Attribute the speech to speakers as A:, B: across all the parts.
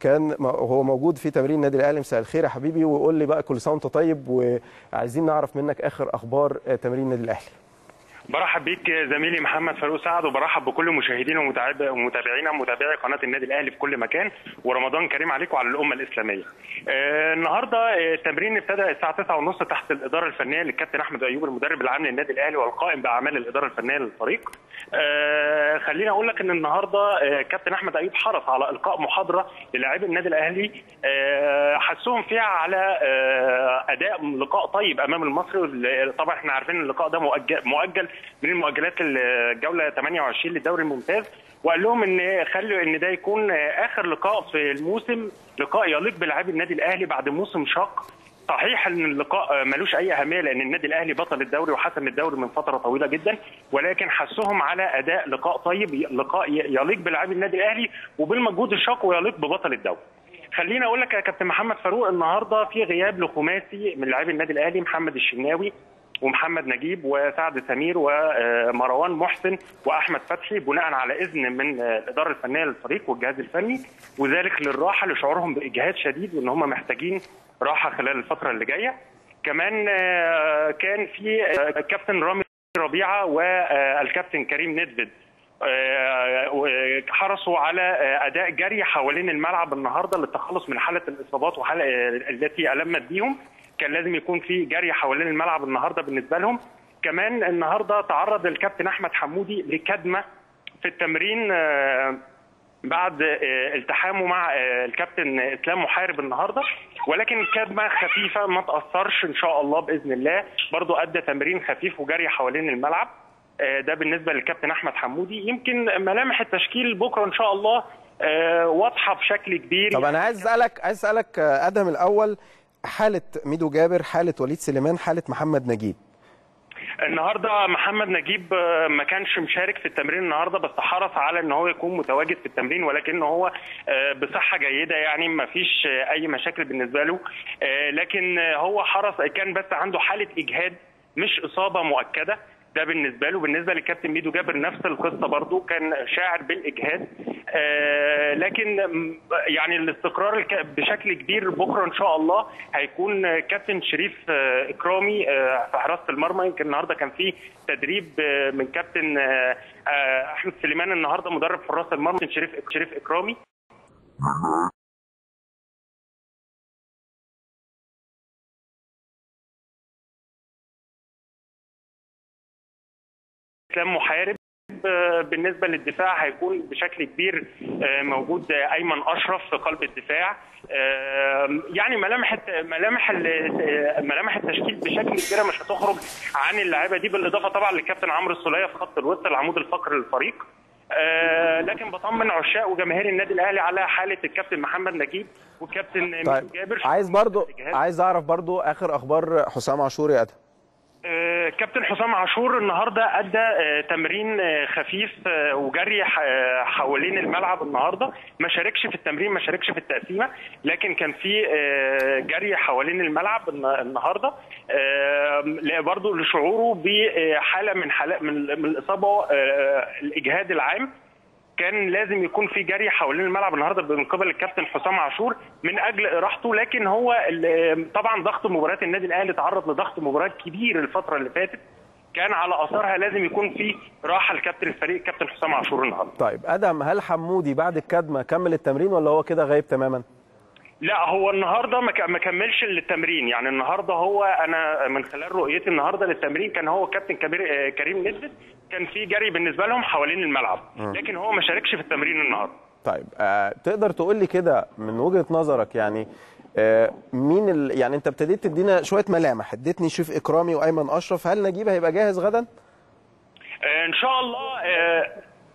A: كان هو موجود في تمرين النادي الاهلي مساء الخير يا حبيبي وقول لي بقى كل سنه وانت طيب وعايزين نعرف منك اخر اخبار تمرين النادي الاهلي
B: برحب بيك زميلي محمد فاروق سعد وبرحب بكل مشاهدينا ومتابعينا متابعي قناه النادي الاهلي في كل مكان ورمضان كريم عليكم وعلى الامه الاسلاميه. آه النهارده التمرين ابتدى الساعه 9:30 تحت الاداره الفنيه للكابتن احمد ايوب المدرب العام للنادي الاهلي والقائم باعمال الاداره الفنيه للفريق. آه خليني اقول لك ان النهارده آه كابتن احمد ايوب حرص على القاء محاضره للاعبي النادي الاهلي آه حسهم فيها على آه اداء لقاء طيب امام المصري طبعا احنا عارفين اللقاء ده مؤجل مؤجل من المؤجلات الجوله 28 للدوري الممتاز وقال لهم ان خلوا ان ده يكون اخر لقاء في الموسم لقاء يليق بلاعبي النادي الاهلي بعد موسم شاق صحيح ان اللقاء ملوش اي اهميه لان النادي الاهلي بطل الدوري وحسم الدوري من فتره طويله جدا ولكن حسهم على اداء لقاء طيب لقاء يليق بلاعبي النادي الاهلي وبالمجهود الشاق ويليق ببطل الدوري. خليني اقول لك يا كابتن محمد فاروق النهارده في غياب لخماسي من لاعبي النادي الاهلي محمد الشناوي ومحمد نجيب وسعد سمير ومروان محسن واحمد فتحي بناء على اذن من الاداره الفنيه للفريق والجهاز الفني وذلك للراحه لشعورهم باجهاد شديد وان هم محتاجين راحه خلال الفتره اللي جايه. كمان كان في كابتن رامي ربيعه والكابتن كريم ندفد حرصوا على اداء جري حوالين الملعب النهارده للتخلص من حاله الاصابات وحاله التي المت بيهم كان لازم يكون في جري حوالين الملعب النهارده بالنسبه لهم كمان النهارده تعرض الكابتن احمد حمودي لكدمه في التمرين بعد التحامه مع الكابتن اسلام محارب النهارده ولكن الكدمه خفيفه ما تاثرش ان شاء الله باذن الله برضو ادى تمرين خفيف وجري حوالين الملعب ده بالنسبه للكابتن احمد حمودي يمكن ملامح التشكيل بكره ان شاء الله واضحه بشكل كبير
A: طب انا عايز اسالك عايز اسالك ادهم الاول حاله ميدو جابر حاله وليد سليمان حاله محمد نجيب
B: النهارده محمد نجيب ما كانش مشارك في التمرين النهارده بس حرص على ان هو يكون متواجد في التمرين ولكن هو بصحه جيده يعني ما فيش اي مشاكل بالنسبه له لكن هو حرص كان بس عنده حاله اجهاد مش اصابه مؤكده ده بالنسبه له بالنسبه للكابتن ميدو جابر نفس القصه برضو كان شاعر بالاجهاد آه لكن يعني الاستقرار بشكل كبير بكره ان شاء الله هيكون كابتن شريف آه اكرامي آه في حراسه المرمى يمكن النهارده كان في تدريب من كابتن احمد سليمان النهارده مدرب حراس المرمى شريف شريف اكرامي اسلام محارب بالنسبه للدفاع هيكون بشكل كبير موجود ايمن اشرف في قلب الدفاع يعني ملامح ملامح ملامح التشكيل بشكل كبير مش هتخرج عن اللعيبه دي بالاضافه طبعا للكابتن عمرو السوليه في خط الوسط العمود الفقري للفريق لكن بطمن عشاق وجماهير النادي الاهلي على حاله الكابتن محمد نجيب والكابتن
A: طيب. جابر عايز برضو عايز اعرف برضو اخر اخبار حسام عاشور يا ادهم
B: كابتن حسام عاشور النهارده ادى تمرين خفيف وجري حوالين الملعب النهارده ما شاركش في التمرين ما شاركش في التقسيمه لكن كان في جري حوالين الملعب النهارده برضه لشعوره بحاله من حالات من الاصابه الاجهاد العام كان لازم يكون في جري حوالين الملعب النهارده من قبل الكابتن حسام عاشور من اجل راحته لكن هو طبعا ضغط مباريات النادي الاهلي تعرض لضغط مباريات كبير الفتره اللي فاتت كان على اثارها لازم يكون في راحه لكابتن الفريق كابتن حسام عاشور النهارده.
A: طيب ادم هل حمودي بعد الكدمه كمل التمرين ولا هو كده غايب تماما؟
B: لا هو النهارده ما كملش التمرين يعني النهارده هو انا من خلال رؤيتي النهارده للتمرين كان هو كابتن كبير كريم ندفد كان في جري بالنسبه لهم حوالين الملعب لكن هو ما شاركش في التمرين النهارده
A: طيب آه تقدر تقول لي كده من وجهه نظرك يعني آه مين ال... يعني انت ابتديت تدينا شويه ملامح اديتني شريف اكرامي وايمن اشرف هل نجيب هيبقى جاهز غدا
B: آه ان شاء الله آه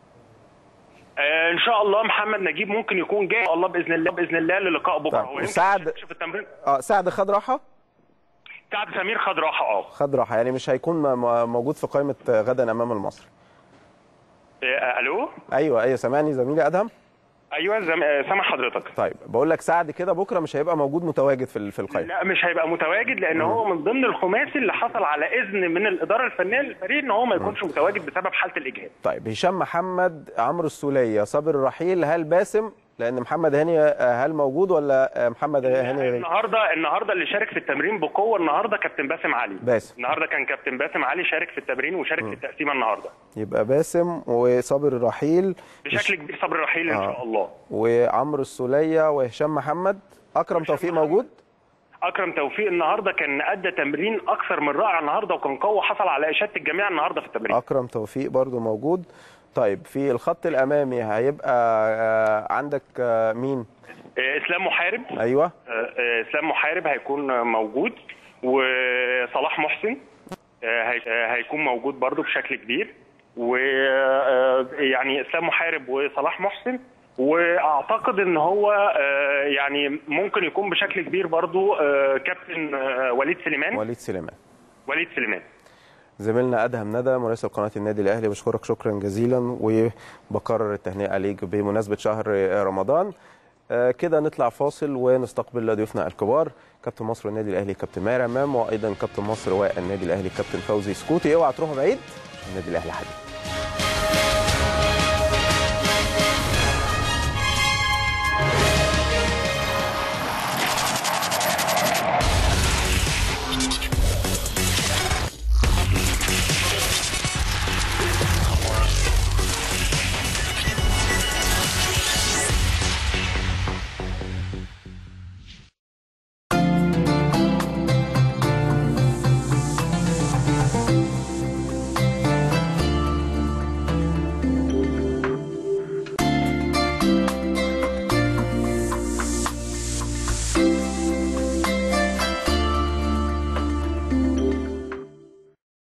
B: ان شاء الله محمد نجيب ممكن يكون جاي الله باذن الله باذن الله للقاء بكره
A: سعد
B: في التمرين
A: اه سعد خد راحه
B: سعد سمير خد راحه اه
A: خد راحه يعني مش هيكون موجود في قائمه غدا امام المصري
B: إيه الو
A: ايوه ايوه سامعني زميلي ادهم
B: ايوه زم... سامع حضرتك
A: طيب بقول لك سعد كده بكره مش هيبقى موجود متواجد في في القائمه
B: لا مش هيبقى متواجد لان هو من ضمن الخماسي اللي حصل على اذن من الاداره الفنيه للفريق ان هو ما يكونش متواجد بسبب حاله الاجهاد
A: طيب هشام محمد عمرو السوليه صابر الرحيل هل باسم لان محمد هاني آه، هل موجود ولا آه، محمد هاني غير؟
B: النهارده النهارده اللي شارك في التمرين بقوه النهارده كابتن باسم علي
A: باسم.
B: النهارده كان كابتن باسم علي شارك في التمرين وشارك في التقسيمه النهارده
A: يبقى باسم وصابر رحيل
B: بشكل كبير صبري رحيل ان
A: آه.
B: شاء الله
A: وعمرو السوليه وهشام محمد اكرم توفيق موجود
B: اكرم توفيق النهارده كان ادى تمرين اكثر من رائع النهارده وكان قوي حصل على اشاده الجميع النهارده في التمرين
A: اكرم توفيق برضو موجود طيب في الخط الامامي هيبقى آه، عندك آه، مين
B: آه، اسلام محارب
A: ايوه
B: آه، آه، اسلام محارب هيكون آه، موجود وصلاح محسن آه، هي- آه، هيكون موجود برضو بشكل كبير و آه، يعني اسلام محارب وصلاح محسن واعتقد ان هو آه، يعني ممكن يكون بشكل كبير برضو آه، كابتن آه، وليد سليمان
A: وليد سليمان
B: وليد سليمان
A: زميلنا ادهم ندى مراسل قناه النادي الاهلي بشكرك شكرا جزيلا وبكرر التهنئه ليك بمناسبه شهر رمضان آه، كده نطلع فاصل ونستقبل ضيوفنا الكبار كابتن مصر النادي الاهلي كابتن ماهر امام وايضا كابتن مصر والنادي الاهلي كابتن فوزي سكوتي اوعى تروحوا بعيد النادي الاهلي حبيب